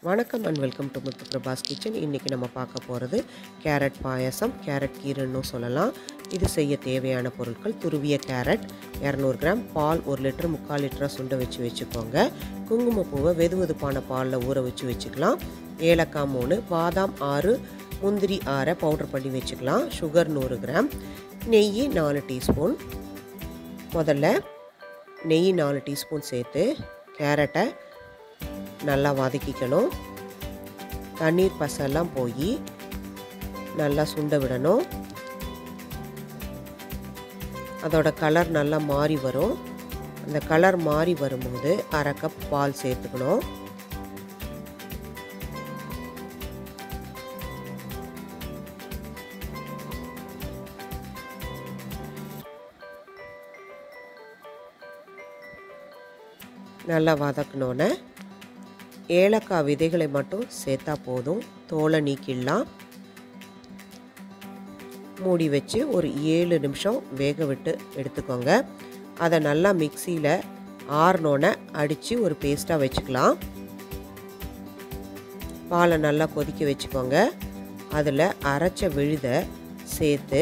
வணக்கம் and welcome to Muthu Prabhas kitchen இன்றைக்கி நம்ம பார்க்க போகிறது கேரட் பாயாசம் கேரட் கீரைன்னு சொல்லலாம் இது செய்ய தேவையான பொருட்கள் துருவிய கேரட் இரநூறு கிராம் பால் ஒரு லிட்டர் முக்கால் லிட்டராக சுண்ட வச்சு வச்சுக்கோங்க குங்குமப்பூவை வெது வெதுப்பான பாலில் ஊற வச்சு வச்சுக்கலாம் ஏலக்காய் மூணு பாதாம் ஆறு முந்திரி ஆறை பவுடர் பண்ணி வச்சுக்கலாம் சுகர் நூறு கிராம் நெய் நாலு டீஸ்பூன் முதல்ல நெய் நாலு டீஸ்பூன் சேர்த்து கேரட்டை நல்லா வதக்கிக்கணும் தண்ணீர் பசெல்லாம் போய் நல்லா சுண்ட விடணும் அதோட கலர் நல்லா மாறி வரும் அந்த கலர் மாறி வரும்போது அரை கப் பால் சேர்த்துக்கணும் நல்லா வதக்கினோன்னே ஏலக்காய் விதைகளை மட்டும் சேர்த்தா போதும் தோலை நீக்கிடலாம் மூடி வச்சு ஒரு ஏழு நிமிஷம் வேக விட்டு எடுத்துக்கோங்க அதை நல்லா மிக்சியில் ஆறினோன்னே அடித்து ஒரு பேஸ்ட்டாக வச்சுக்கலாம் பாலை நல்லா கொதிக்க வச்சுக்கோங்க அதில் அரைச்ச விழுதை சேர்த்து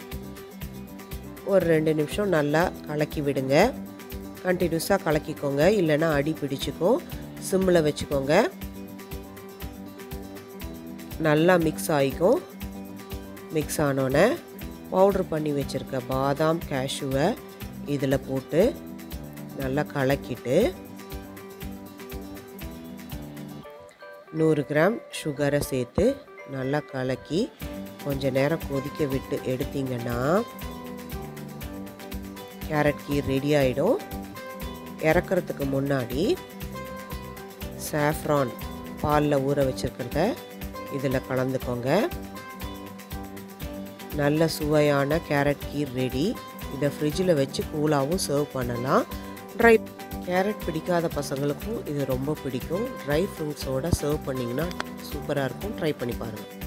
ஒரு ரெண்டு நிமிஷம் நல்லா கலக்கி விடுங்க கண்டினியூஸாக கலக்கிக்கோங்க இல்லைன்னா அடி பிடிச்சிக்கும் சிம்மில் வச்சுக்கோங்க நல்லா மிக்ஸ் ஆகிக்கும் மிக்ஸ் ஆனோடனே பவுட்ரு பண்ணி வச்சுருக்க பாதாம் கேஷுவை இதில் போட்டு நல்லா கலக்கிட்டு நூறு கிராம் சுகரை சேர்த்து நல்லா கலக்கி கொஞ்ச நேரம் கொதிக்க விட்டு எடுத்தீங்கன்னா கேரட் கீர் ரெடி ஆகிடும் இறக்கிறதுக்கு முன்னாடி சாஃப்ரான் பாலில் ஊற வச்சுருக்கிறத இதில் கலந்துக்கோங்க நல்ல சுவையான கேரட் கீர் ரெடி இதை ஃப்ரிட்ஜில் வச்சு கூலாகவும் சர்வ் பண்ணலாம் ட்ரை கேரட் பிடிக்காத பசங்களுக்கும் இது ரொம்ப பிடிக்கும் ட்ரை ஃப்ரூட்ஸோடு சர்வ் பண்ணிங்கன்னா சூப்பராக இருக்கும் ட்ரை பண்ணி பாருங்கள்